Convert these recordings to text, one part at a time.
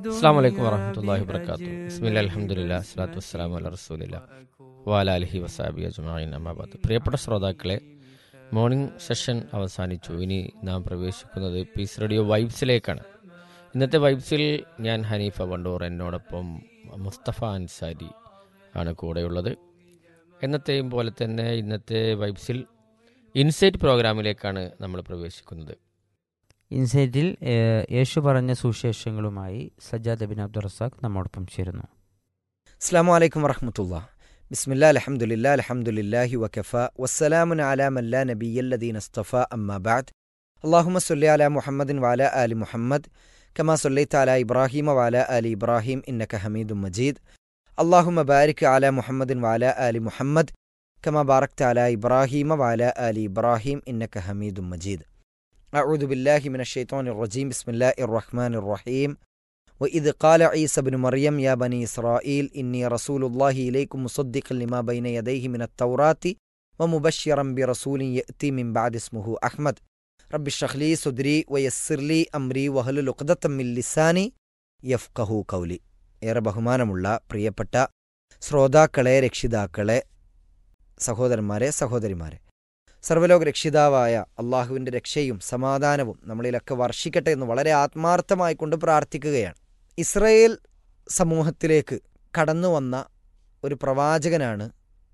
അസ്സാം വലൈക്കും വറഹമത്തല്ലാഹി വർക്കാത്തു ബിസ്മില്ല അലഹമുല്ല അസ്ലാത്തു വസ്സലാം അല റസൂലില്ല വാല അലഹി വസാബി അജ്മായിൻ അമ്മാബാദ് പ്രിയപ്പെട്ട ശ്രോതാക്കളെ മോർണിംഗ് സെഷൻ അവസാനിച്ചു ഇനി നാം പ്രവേശിക്കുന്നത് പീസ് റേഡിയോ വൈബ്സിലേക്കാണ് ഇന്നത്തെ വൈബ്സിൽ ഞാൻ ഹനീഫ വണ്ടൂർ എന്നോടൊപ്പം മുസ്തഫ അൻസാരി ആണ് കൂടെയുള്ളത് എന്നത്തെയും പോലെ തന്നെ ഇന്നത്തെ വൈബ്സിൽ ഇൻസൈറ്റ് പ്രോഗ്രാമിലേക്കാണ് നമ്മൾ പ്രവേശിക്കുന്നത് ഇൻസൈറ്റിൽ ഏഹ്, യേശു പറഞ്ഞ സുവിശേഷങ്ങളുമായി സജ്ജാദ് ബിൻ അബ്ദുൾ റസാഖ് നമ്മോടൊപ്പം ചേരുന്നു അസ്സാം വലൈക്കും വറഹമത്തുള്ള ബിസ്മില്ലാ അലഹമുല്ല അലഹമുല്ലാഹി വക്കഫ വസ്സലാമുൻ അലാ മല്ലാ നബിയല്ലദീൻ അസ്തഫ അമ്മാ ബാദ് അള്ളാഹുമ സല്ലി അലാ മുഹമ്മദിൻ വാല ആലി മുഹമ്മദ് കമാ സല്ലൈത്ത അലാ ഇബ്രാഹിമ വാല ആലി ഇബ്രാഹിം ഇന്നക ഹമീദും മജീദ് അള്ളാഹുമ ബാരിക് അലാ മുഹമ്മദിൻ വാല ആലി മുഹമ്മദ് കമാ ബാറക്ത അലാ ഇബ്രാഹിമ വാല ആലി ഇബ്രാഹിം ഇന്നക ഹമീദും മജീദ് أعوذ بالله من الشيطان الرجيم بسم الله الرحمن الرحيم وإذ قال عيسى بن مريم يا بني إسرائيل إني رسول الله إليكم مصدقا لما بين يديه من التوراة ومبشرا برسول يأتي من بعد اسمه أحمد رب اشرح لي صدري ويسر لي أمري واحلل عقدة من لساني يفقه قولي ഏറെ ബഹുമാനമുള്ള പ്രിയപ്പെട്ട ശ്രോതാക്കളെ രക്ഷിതാക്കളെ സഹോദരന്മാരെ സഹോദരിമാരെ സർവ്വലോക രക്ഷിതാവായ അള്ളാഹുവിൻ്റെ രക്ഷയും സമാധാനവും നമ്മളിലൊക്കെ വർഷിക്കട്ടെ എന്ന് വളരെ ആത്മാർത്ഥമായി കൊണ്ട് പ്രാർത്ഥിക്കുകയാണ് ഇസ്രയേൽ സമൂഹത്തിലേക്ക് കടന്നു വന്ന ഒരു പ്രവാചകനാണ്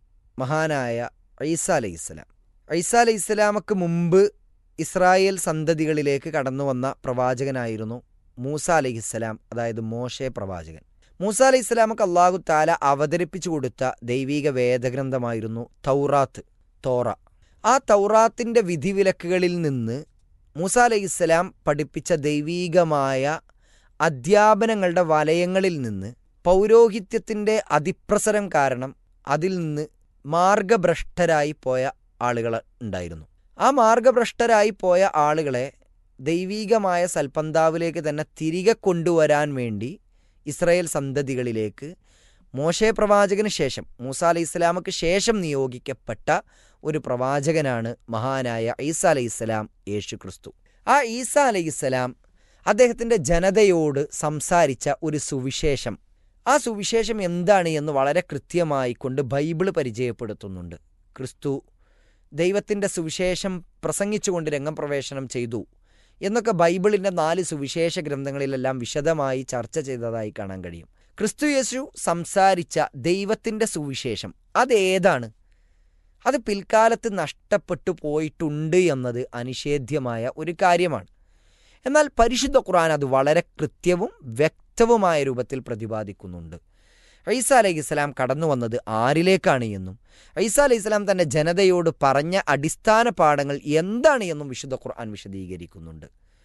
മഹാനായ ഐസ അലൈഹിസ്സലാം ഐസ അലൈഹിസ്സലാമക്ക് മുമ്പ് ഇസ്രായേൽ സന്തതികളിലേക്ക് കടന്നു വന്ന പ്രവാചകനായിരുന്നു മൂസ അലൈഹിസ്സലാം അതായത് മോശെ പ്രവാചകൻ മൂസ അലൈഹിസ്സലാമക്ക് അള്ളാഹു താല അവതരിപ്പിച്ചു കൊടുത്ത ദൈവിക വേദഗ്രന്ഥമായിരുന്നു തൗറാത്ത് തോറ ആ തൗറാത്തിന്റെ വിധിവിലക്കുകളിൽ നിന്ന് മൂസ അലൈഹിസ്സലാം പഠിപ്പിച്ച ദൈവീകമായ അധ്യാപനങ്ങളുടെ വലയങ്ങളിൽ നിന്ന് പൗരോഹിത്യത്തിന്റെ അതിപ്രസരം കാരണം അതിൽ നിന്ന് മാർഗഭ്രഷ്ടരായി പോയ ആളുകൾ ഉണ്ടായിരുന്നു ആ മാർഗഭ്രഷ്ടരായി പോയ ആളുകളെ ദൈവീകമായ സൽപന്താവിലേക്ക് തന്നെ തിരികെ കൊണ്ടുവരാൻ വേണ്ടി ഇസ്രായേൽ സന്തതികളിലേക്ക് മോശെ പ്രവാചകന് ശേഷം മൂസ അലൈഹി ഇസ്ലാമക്ക് ശേഷം നിയോഗിക്കപ്പെട്ട ഒരു പ്രവാചകനാണ് മഹാനായ ഈസ അലൈഹിസ്സലാം യേശു ക്രിസ്തു ആ ഈസ അലൈഹിസ്സലാം അദ്ദേഹത്തിൻ്റെ ജനതയോട് സംസാരിച്ച ഒരു സുവിശേഷം ആ സുവിശേഷം എന്താണ് എന്ന് വളരെ കൃത്യമായി കൊണ്ട് ബൈബിള് പരിചയപ്പെടുത്തുന്നുണ്ട് ക്രിസ്തു ദൈവത്തിൻ്റെ സുവിശേഷം പ്രസംഗിച്ചുകൊണ്ട് രംഗപ്രവേശനം ചെയ്തു എന്നൊക്കെ ബൈബിളിൻ്റെ നാല് സുവിശേഷ ഗ്രന്ഥങ്ങളിലെല്ലാം വിശദമായി ചർച്ച ചെയ്തതായി കാണാൻ കഴിയും ക്രിസ്തു യേശു സംസാരിച്ച ദൈവത്തിൻ്റെ സുവിശേഷം അതേതാണ് അത് പിൽക്കാലത്ത് നഷ്ടപ്പെട്ടു പോയിട്ടുണ്ട് എന്നത് അനിഷേധ്യമായ ഒരു കാര്യമാണ് എന്നാൽ പരിശുദ്ധ ഖുർആൻ അത് വളരെ കൃത്യവും വ്യക്തവുമായ രൂപത്തിൽ പ്രതിപാദിക്കുന്നുണ്ട് ഐസ അലൈഹി ഇസ്ലാം കടന്നു വന്നത് ആരിലേക്കാണ് എന്നും ഐസ അലൈഹി ഇസ്ലാം തൻ്റെ ജനതയോട് പറഞ്ഞ അടിസ്ഥാന പാഠങ്ങൾ എന്താണ് എന്നും വിശുദ്ധ ഖുർആൻ വിശദീകരിക്കുന്നുണ്ട്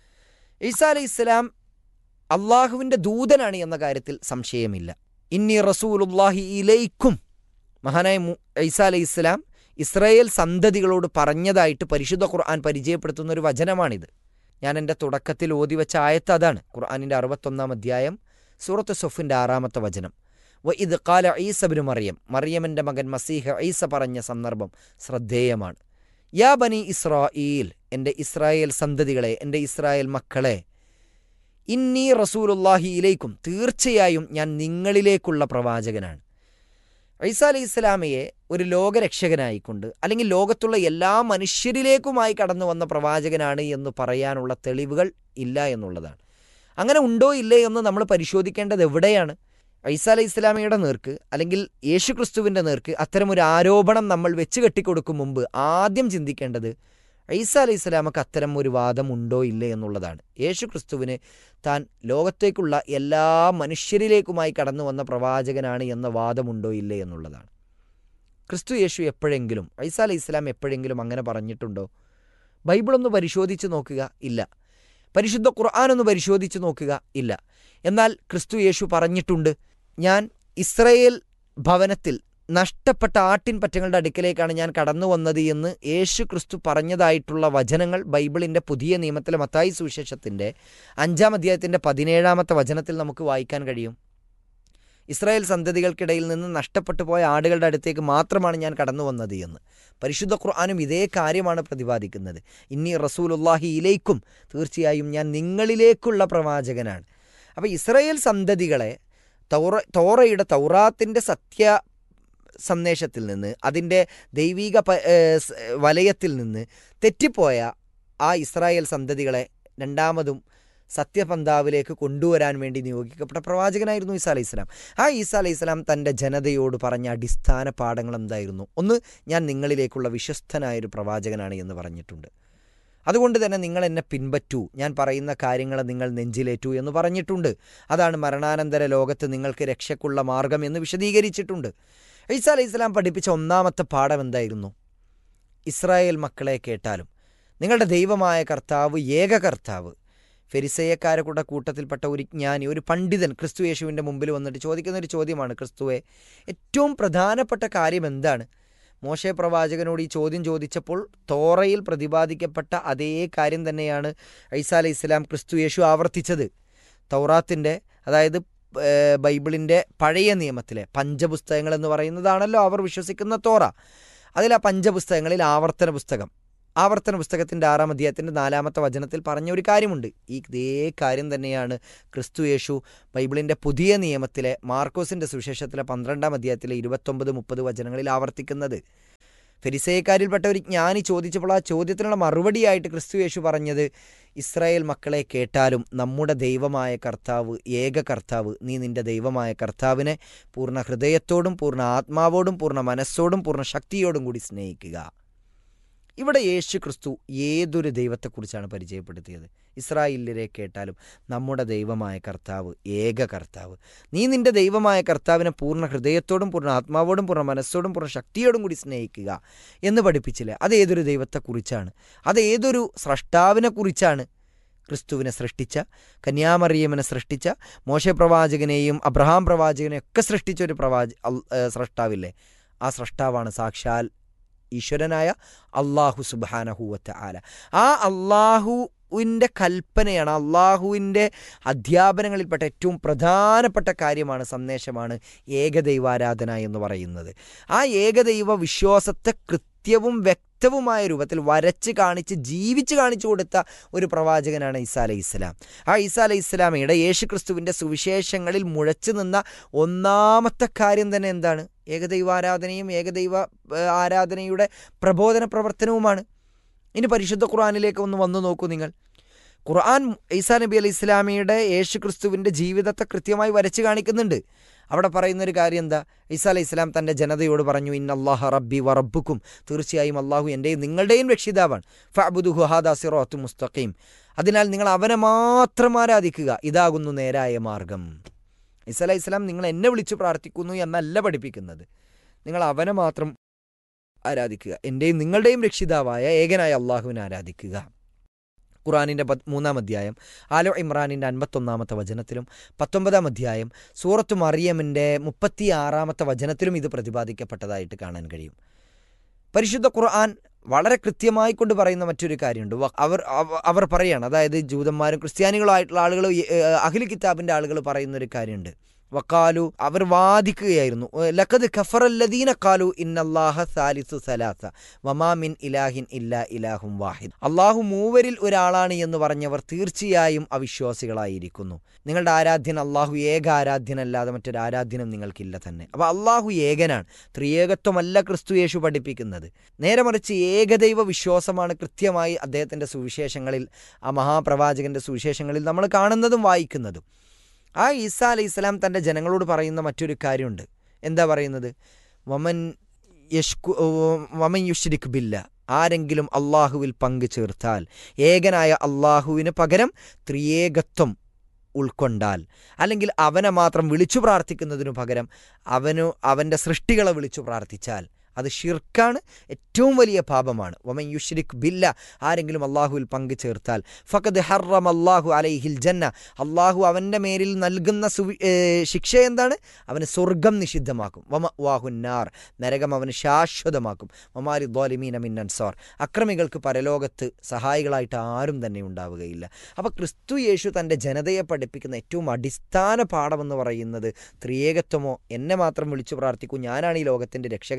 ഈസ അലൈഹി ഇസ്ലാം അള്ളാഹുവിൻ്റെ ദൂതനാണ് എന്ന കാര്യത്തിൽ സംശയമില്ല ഇന്നി റസൂലുല്ലാഹി ഇലൈക്കും മഹാനായ മു- ഈസ അലൈഹി ഇസ്ലാം ഇസ്രായേൽ സന്തതികളോട് പറഞ്ഞതായിട്ട് പരിശുദ്ധ ഖുർആൻ പരിചയപ്പെടുത്തുന്ന ഒരു വചനമാണിത് ഞാൻ എൻ്റെ തുടക്കത്തിൽ ഓതി വെച്ച ആയത്ത് അതാണ് ഖുർആാനിൻ്റെ അറുപത്തൊന്നാം അധ്യായം സൂറത്ത് സൊഫിൻ്റെ ആറാമത്തെ വചനം വ ഇത് കാല ഈസബിന് മറിയം മറിയമിൻ്റെ മകൻ മസീഹ ഈസ പറഞ്ഞ സന്ദർഭം ശ്രദ്ധേയമാണ് യാ ബനി ഇസ്രായേൽ എൻ്റെ ഇസ്രായേൽ സന്തതികളെ എൻ്റെ ഇസ്രായേൽ മക്കളെ ഇന്നി റസൂലുല്ലാഹി ഇലേക്കും തീർച്ചയായും ഞാൻ നിങ്ങളിലേക്കുള്ള പ്രവാചകനാണ് ഐസ അലൈഹി ഇസ്ലാമയെ ഒരു ലോകരക്ഷകനായിക്കൊണ്ട് അല്ലെങ്കിൽ ലോകത്തുള്ള എല്ലാ മനുഷ്യരിലേക്കുമായി കടന്നു വന്ന പ്രവാചകനാണ് എന്ന് പറയാനുള്ള തെളിവുകൾ ഇല്ല എന്നുള്ളതാണ് അങ്ങനെ ഉണ്ടോ ഇല്ലേ എന്ന് നമ്മൾ പരിശോധിക്കേണ്ടത് എവിടെയാണ് ഐസ അലൈഹി ഇസ്ലാമയുടെ നേർക്ക് അല്ലെങ്കിൽ യേശു ക്രിസ്തുവിൻ്റെ നേർക്ക് അത്തരമൊരു ആരോപണം നമ്മൾ വെച്ച് കെട്ടിക്കൊടുക്കും മുമ്പ് ആദ്യം ചിന്തിക്കേണ്ടത് ഐസ അലൈഹി ഇസ്ലാമക്ക് അത്തരം ഒരു വാദം ഉണ്ടോ ഇല്ലേ എന്നുള്ളതാണ് യേശു ക്രിസ്തുവിന് താൻ ലോകത്തേക്കുള്ള എല്ലാ മനുഷ്യരിലേക്കുമായി കടന്നു വന്ന പ്രവാചകനാണ് എന്ന വാദമുണ്ടോ ഇല്ലേ എന്നുള്ളതാണ് ക്രിസ്തു യേശു എപ്പോഴെങ്കിലും ഐസ അലൈഹി ഇസ്ലാം എപ്പോഴെങ്കിലും അങ്ങനെ പറഞ്ഞിട്ടുണ്ടോ ബൈബിളൊന്ന് പരിശോധിച്ച് നോക്കുക ഇല്ല പരിശുദ്ധ ഖുർആൻ ഒന്ന് പരിശോധിച്ച് നോക്കുക ഇല്ല എന്നാൽ ക്രിസ്തു യേശു പറഞ്ഞിട്ടുണ്ട് ഞാൻ ഇസ്രയേൽ ഭവനത്തിൽ നഷ്ടപ്പെട്ട ആട്ടിൻ പറ്റങ്ങളുടെ അടുക്കലേക്കാണ് ഞാൻ കടന്നു വന്നത് എന്ന് യേശു ക്രിസ്തു പറഞ്ഞതായിട്ടുള്ള വചനങ്ങൾ ബൈബിളിൻ്റെ പുതിയ നിയമത്തിലെ മത്തായി സുവിശേഷത്തിൻ്റെ അഞ്ചാം അധ്യായത്തിൻ്റെ പതിനേഴാമത്തെ വചനത്തിൽ നമുക്ക് വായിക്കാൻ കഴിയും ഇസ്രായേൽ സന്തതികൾക്കിടയിൽ നിന്ന് നഷ്ടപ്പെട്ടു പോയ ആടുകളുടെ അടുത്തേക്ക് മാത്രമാണ് ഞാൻ കടന്നു വന്നത് എന്ന് പരിശുദ്ധ ഖുർആാനും ഇതേ കാര്യമാണ് പ്രതിപാദിക്കുന്നത് ഇന്നി റസൂലുല്ലാഹി ഇലേക്കും തീർച്ചയായും ഞാൻ നിങ്ങളിലേക്കുള്ള പ്രവാചകനാണ് അപ്പോൾ ഇസ്രയേൽ സന്തതികളെ തൗറ തോറയുടെ തൗറാത്തിൻ്റെ സത്യ സന്ദേശത്തിൽ നിന്ന് അതിൻ്റെ ദൈവിക പ ഏഹ് സ് വലയത്തിൽ നിന്ന് തെറ്റിപ്പോയ ആ ഇസ്രായേൽ സന്തതികളെ രണ്ടാമതും സത്യപന്താവിലേക്ക് കൊണ്ടുവരാൻ വേണ്ടി നിയോഗിക്കപ്പെട്ട പ്രവാചകനായിരുന്നു ഈസാ അലൈഹി സ്വലാം ആ ഈസാ അലൈഹി സ്വലാം തൻ്റെ ജനതയോട് പറഞ്ഞ അടിസ്ഥാന പാഠങ്ങൾ എന്തായിരുന്നു ഒന്ന് ഞാൻ നിങ്ങളിലേക്കുള്ള വിശ്വസ്തനായൊരു പ്രവാചകനാണ് എന്ന് പറഞ്ഞിട്ടുണ്ട് അതുകൊണ്ട് തന്നെ നിങ്ങൾ എന്നെ പിൻപറ്റൂ ഞാൻ പറയുന്ന കാര്യങ്ങൾ നിങ്ങൾ നെഞ്ചിലേറ്റു എന്ന് പറഞ്ഞിട്ടുണ്ട് അതാണ് മരണാനന്തര ലോകത്ത് നിങ്ങൾക്ക് രക്ഷയ്ക്കുള്ള മാർഗം എന്ന് വിശദീകരിച്ചിട്ടുണ്ട് ഈസാ അലൈഹി സ്വലാം പഠിപ്പിച്ച ഒന്നാമത്തെ പാഠം എന്തായിരുന്നു ഇസ്രായേൽ മക്കളെ കേട്ടാലും നിങ്ങളുടെ ദൈവമായ കർത്താവ് ഏക കർത്താവ് ഫെരിസയക്കാരുടെ കൂട്ടത്തിൽപ്പെട്ട ഒരു ജ്ഞാനി ഒരു പണ്ഡിതൻ ക്രിസ്തു യേശുവിൻ്റെ മുമ്പിൽ വന്നിട്ട് ചോദിക്കുന്ന ഒരു ചോദ്യമാണ് ക്രിസ്തുവെ ഏറ്റവും പ്രധാനപ്പെട്ട കാര്യം എന്താണ് മോശെ പ്രവാചകനോട് ഈ ചോദ്യം ചോദിച്ചപ്പോൾ തോറയിൽ പ്രതിപാദിക്കപ്പെട്ട അതേ കാര്യം തന്നെയാണ് ഐസാ അലൈഹി ഇസ്ലാം ക്രിസ്തു യേശു ആവർത്തിച്ചത് തൗറാത്തിൻ്റെ അതായത് ഏഹ്, ബൈബിളിൻ്റെ പഴയ നിയമത്തിലെ പഞ്ചപുസ്തകങ്ങൾ എന്ന് പറയുന്നതാണല്ലോ അവർ വിശ്വസിക്കുന്ന തോറ അതിൽ ആ പഞ്ചപുസ്തകങ്ങളിൽ ആവർത്തന പുസ്തകം ആവർത്തന പുസ്തകത്തിൻ്റെ ആറാം അധ്യായത്തിൻ്റെ നാലാമത്തെ വചനത്തിൽ പറഞ്ഞ ഒരു കാര്യമുണ്ട് ഈ ഇതേ കാര്യം തന്നെയാണ് ക്രിസ്തു യേശു ബൈബിളിൻ്റെ പുതിയ നിയമത്തിലെ മാർക്കോസിൻ്റെ സുവിശേഷത്തിലെ പന്ത്രണ്ടാം അധ്യായത്തിലെ ഇരുപത്തൊമ്പത് മുപ്പത് വചനങ്ങളിൽ ആവർത്തിക്കുന്നത് ഫെരിസേക്കാരിൽപ്പെട്ട ഒരു ജ്ഞാനി ചോദിച്ചപ്പോൾ ആ ചോദ്യത്തിനുള്ള മറുപടിയായിട്ട് ക്രിസ്തു യേശു പറഞ്ഞത് ഇസ്രായേൽ മക്കളെ കേട്ടാലും നമ്മുടെ ദൈവമായ കർത്താവ് ഏക കർത്താവ് നീ നിന്റെ ദൈവമായ കർത്താവിനെ പൂർണ്ണ ഹൃദയത്തോടും പൂർണ്ണ ആത്മാവോടും പൂർണ്ണ മനസ്സോടും പൂർണ്ണ ശക്തിയോടും കൂടി സ്നേഹിക്കുക ഇവിടെ യേശു ക്രിസ്തു ഏതൊരു ദൈവത്തെക്കുറിച്ചാണ് പരിചയപ്പെടുത്തിയത് ഇസ്രായേലിലെ കേട്ടാലും നമ്മുടെ ദൈവമായ കർത്താവ് ഏക കർത്താവ് നീ നിന്റെ ദൈവമായ കർത്താവിനെ പൂർണ്ണ ഹൃദയത്തോടും പൂർണ്ണ ആത്മാവോടും പൂർണ്ണ മനസ്സോടും പൂർണ്ണ ശക്തിയോടും കൂടി സ്നേഹിക്കുക എന്ന് പഠിപ്പിച്ചില്ലേ അത് ഏതൊരു ദൈവത്തെക്കുറിച്ചാണ് അത് ഏതൊരു സ്രഷ്ടാവിനെ കുറിച്ചാണ് ക്രിസ്തുവിനെ സൃഷ്ടിച്ച കന്യാമറിയമ്മനെ സൃഷ്ടിച്ച മോശ പ്രവാചകനെയും അബ്രഹാം പ്രവാചകനെയും ഒക്കെ സൃഷ്ടിച്ച ഒരു പ്രവാച അൽ- ഏ, സ്രഷ്ടാവില്ലേ ആ സ്രഷ്ടാവാണ് സാക്ഷാൽ ഈശ്വരനായ അള്ളാഹു സുബാനഹുവത്ത ആല ആ അള്ളാഹുവിൻ്റെ കൽപ്പനയാണ് അള്ളാഹുവിൻ്റെ അധ്യാപനങ്ങളിൽപ്പെട്ട ഏറ്റവും പ്രധാനപ്പെട്ട കാര്യമാണ് സന്ദേശമാണ് ഏകദൈവാരാധന എന്ന് പറയുന്നത് ആ ഏകദൈവ വിശ്വാസത്തെ കൃത്യവും വ്യക്തവുമായ രൂപത്തിൽ വരച്ച് കാണിച്ച് ജീവിച്ച് കാണിച്ചു കൊടുത്ത ഒരു പ്രവാചകനാണ് ഈസാ അലൈഹി ഇസ്ലാം ആ ഈസാ അലൈഹി ഇസ്ലാമയുടെ യേശു ക്രിസ്തുവിൻ്റെ സുവിശേഷങ്ങളിൽ മുഴച്ചു നിന്ന ഒന്നാമത്തെ കാര്യം തന്നെ എന്താണ് ഏകദൈവാരാധനയും ഏകദൈവ ഏഹ്, ആരാധനയുടെ പ്രബോധന പ്രവർത്തനവുമാണ് ഇനി പരിശുദ്ധ ഖുർആാനിലേക്ക് ഒന്ന് വന്നു നോക്കൂ നിങ്ങൾ ഖുർആൻ ഈസാ നബി അലൈഹി ഇസ്ലാമിയുടെ യേശു ക്രിസ്തുവിൻ്റെ ജീവിതത്തെ കൃത്യമായി വരച്ച് കാണിക്കുന്നുണ്ട് അവിടെ പറയുന്ന ഒരു കാര്യം എന്താ ഈസാ അലൈഹി ഇസ്ലാം തൻ്റെ ജനതയോട് പറഞ്ഞു ഇൻ അള്ളാഹ റബ്ബി വ റബ്ബുക്കും തീർച്ചയായും അള്ളാഹു എൻ്റെയും നിങ്ങളുടെയും രക്ഷിതാവാണ് ഫഅബുദുഹു ഹാദാ സിറാത്തു മുസ്തഖീം അതിനാൽ നിങ്ങൾ അവനെ മാത്രം ആരാധിക്കുക ഇതാകുന്നു നേരായ മാർഗം ഈസാ അലൈഹി ഇസ്ലാം നിങ്ങൾ എന്നെ വിളിച്ചു പ്രാർത്ഥിക്കുന്നു എന്നല്ല പഠിപ്പിക്കുന്നത് നിങ്ങൾ അവനെ മാത്രം ആരാധിക്കുക എൻ്റെയും നിങ്ങളുടെയും രക്ഷിതാവായ ഏകനായ അള്ളാഹുവിനെ ആരാധിക്കുക ഖുറാനിൻ്റെ പത് മൂന്നാം അധ്യായം ആലോ ഇമ്രാനിൻ്റെ അൻപത്തൊന്നാമത്തെ വചനത്തിലും പത്തൊമ്പതാം അധ്യായം സൂറത്ത് മറിയമിൻ്റെ മുപ്പത്തി ആറാമത്തെ വചനത്തിലും ഇത് പ്രതിപാദിക്കപ്പെട്ടതായിട്ട് കാണാൻ കഴിയും പരിശുദ്ധ ഖുർആൻ വളരെ കൃത്യമായി കൊണ്ട് പറയുന്ന മറ്റൊരു കാര്യമുണ്ട് വ- അവർ അവ- അവർ പറയാണ് അതായത് ജൂതന്മാരും ക്രിസ്ത്യാനികളും ആയിട്ടുള്ള ആളുകൾ അഖിൽ കിതാബിൻ്റെ ആളുകൾ പറയുന്ന ഒരു കാര്യമുണ്ട് വക്കാലു അവർ വാദിക്കുകയായിരുന്നു ലഖദ് ഖഫറല്ലദീന കാലു ഇന്നല്ലാഹ സാലിസു സലാസ വമാ മിൻ ഇലാഹിൻ ഇല്ലാ ഇലാഹും വാഹിദ് അള്ളാഹു മൂവരിൽ ഒരാളാണ് എന്ന് പറഞ്ഞവർ തീർച്ചയായും അവിശ്വാസികളായിരിക്കുന്നു നിങ്ങളുടെ ആരാധ്യൻ അള്ളാഹു ഏക ആരാധ്യനല്ലാതെ മറ്റൊരു ആരാധ്യനും നിങ്ങൾക്കില്ല തന്നെ അപ്പോൾ അള്ളാഹു ഏകനാണ് ത്രിയേകത്വമല്ല ക്രിസ്തു യേശു പഠിപ്പിക്കുന്നത് നേരെ മറിച്ച് ഏകദൈവ വിശ്വാസമാണ് കൃത്യമായി അദ്ദേഹത്തിൻ്റെ സുവിശേഷങ്ങളിൽ ആ മഹാപ്രവാചകൻ്റെ സുവിശേഷങ്ങളിൽ നമ്മൾ കാണുന്നതും വായിക്കുന്നതും ആ ഈസാ അലൈഹി ഇസ്ലാം തൻ്റെ ജനങ്ങളോട് പറയുന്ന മറ്റൊരു കാര്യമുണ്ട് എന്താ പറയുന്നത് വമൻ യഷ്കു വമൻ യുഷ്രിഖ് ബില്ല ആരെങ്കിലും അള്ളാഹുവിൽ പങ്കു ചേർത്താൽ ഏകനായ അള്ളാഹുവിന് പകരം ത്രിയേകത്വം ഉൾക്കൊണ്ടാൽ അല്ലെങ്കിൽ അവനെ മാത്രം വിളിച്ചു പ്രാർത്ഥിക്കുന്നതിനു പകരം അവനു അവൻ്റെ സൃഷ്ടികളെ വിളിച്ചു പ്രാർത്ഥിച്ചാൽ അത് ഷിർക്കാണ് ഏറ്റവും വലിയ പാപമാണ് വമൻ യുഷ്രിഖ് ബില്ല ആരെങ്കിലും അള്ളാഹുവിൽ പങ്കു ചേർത്താൽ ഫഖദ് ഹറം അള്ളാഹു അലൈഹിൽ ജന്ന അള്ളാഹു അവൻ്റെ മേലിൽ നൽകുന്ന സുവി ഏ, ശിക്ഷ എന്താണ് അവന് സ്വർഗം നിഷിദ്ധമാക്കും വമ വാഹുന്നാർ നരകം അവന് ശാശ്വതമാക്കും വമാലി ദ്വാലിമീന മിൻ അൻസാർ അക്രമികൾക്ക് പരലോകത്ത് സഹായികളായിട്ട് ആരും തന്നെ ഉണ്ടാവുകയില്ല അപ്പോൾ ക്രിസ്തു യേശു തൻ്റെ ജനതയെ പഠിപ്പിക്കുന്ന ഏറ്റവും അടിസ്ഥാന പാഠമെന്ന് പറയുന്നത് ത്രിയേകത്വമോ എന്നെ മാത്രം വിളിച്ചു പ്രാർത്ഥിക്കൂ ഞാനാണ് ഈ ലോകത്തിൻ്റെ രക്ഷകനെന്നോ ഒന്നും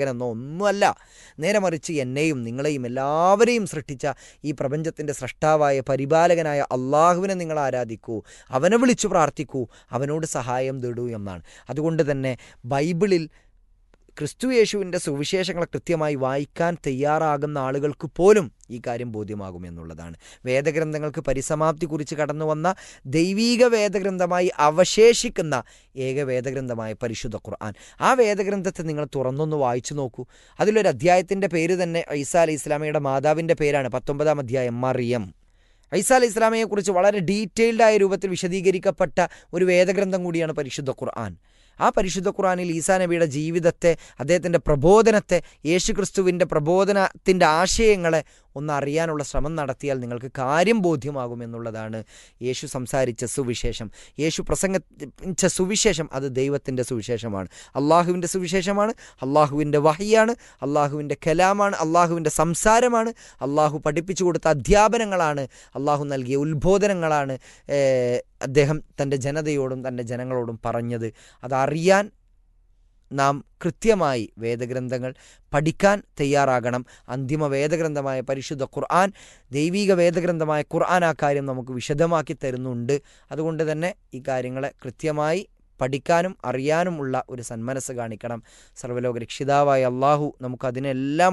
ഒന്നുമല്ല നേരെ മറിച്ച് എന്നെയും നിങ്ങളെയും എല്ലാവരെയും സൃഷ്ടിച്ച ഈ പ്രപഞ്ചത്തിൻ്റെ സൃഷ്ടാവായ പരിപാലകനായ അള്ളാഹുവിനെ നിങ്ങൾ ആരാധിക്കൂ അവനെ വിളിച്ചു പ്രാർത്ഥിക്കൂ അവനോട് സഹായം തേടൂ എന്നാണ് അതുകൊണ്ട് തന്നെ ബൈബിളിൽ ക്രിസ്തു യേശുവിൻ്റെ സുവിശേഷങ്ങൾ കൃത്യമായി വായിക്കാൻ തയ്യാറാകുന്ന ആളുകൾക്ക് പോലും ഈ കാര്യം ബോധ്യമാകുമെന്നുള്ളതാണ് വേദഗ്രന്ഥങ്ങൾക്ക് പരിസമാപ്തി കുറിച്ച് കടന്നു വന്ന ദൈവീക വേദഗ്രന്ഥമായി അവശേഷിക്കുന്ന ഏക വേദഗ്രന്ഥമായ പരിശുദ്ധ ഖുർആൻ ആ വേദഗ്രന്ഥത്തെ നിങ്ങൾ തുറന്നൊന്ന് വായിച്ചു നോക്കൂ അതിലൊരു അധ്യായത്തിൻ്റെ പേര് തന്നെ ഐസ അലി ഇസ്ലാമയുടെ മാതാവിൻ്റെ പേരാണ് പത്തൊമ്പതാം അധ്യായം മറിയം ഐസ അലി ഇസ്ലാമയെക്കുറിച്ച് വളരെ ഡീറ്റെയിൽഡായ രൂപത്തിൽ വിശദീകരിക്കപ്പെട്ട ഒരു വേദഗ്രന്ഥം കൂടിയാണ് പരിശുദ്ധ ഖുർആൻ ആ പരിശുദ്ധ ഖുർആനിൽ ഈസാ നബിയുടെ ജീവിതത്തെ അദ്ദേഹത്തിൻ്റെ പ്രബോധനത്തെ യേശുക്രിസ്തുവിൻ്റെ പ്രബോധനത്തിൻ്റെ ആശയങ്ങളെ ഒന്ന് അറിയാനുള്ള ശ്രമം നടത്തിയാൽ നിങ്ങൾക്ക് കാര്യം ബോധ്യമാകുമെന്നുള്ളതാണ് യേശു സംസാരിച്ച സുവിശേഷം യേശു പ്രസംഗിച്ച സുവിശേഷം അത് ദൈവത്തിൻ്റെ സുവിശേഷമാണ് അള്ളാഹുവിൻ്റെ സുവിശേഷമാണ് അള്ളാഹുവിൻ്റെ വഹിയാണ് അള്ളാഹുവിൻ്റെ കലാമാണ് അള്ളാഹുവിൻ്റെ സംസാരമാണ് അള്ളാഹു പഠിപ്പിച്ചു കൊടുത്ത അധ്യാപനങ്ങളാണ് അള്ളാഹു നൽകിയ ഉത്ബോധനങ്ങളാണ് ഏഹ്, അദ്ദേഹം തൻ്റെ ജനതയോടും തൻ്റെ ജനങ്ങളോടും പറഞ്ഞത് അതറിയാൻ നാം കൃത്യമായി വേദഗ്രന്ഥങ്ങൾ പഠിക്കാൻ തയ്യാറാകണം അന്തിമ വേദഗ്രന്ഥമായ പരിശുദ്ധ ഖുർആൻ ദൈവിക വേദഗ്രന്ഥമായ ഖുർആൻ ആ കാര്യം നമുക്ക് വിശദമാക്കി തരുന്നുണ്ട് അതുകൊണ്ട് തന്നെ ഈ കാര്യങ്ങളെ കൃത്യമായി പഠിക്കാനും അറിയാനുമുള്ള ഒരു സന്മനസ് കാണിക്കണം സർവ്വലോക രക്ഷിതാവായ അള്ളാഹു നമുക്കതിനെല്ലാം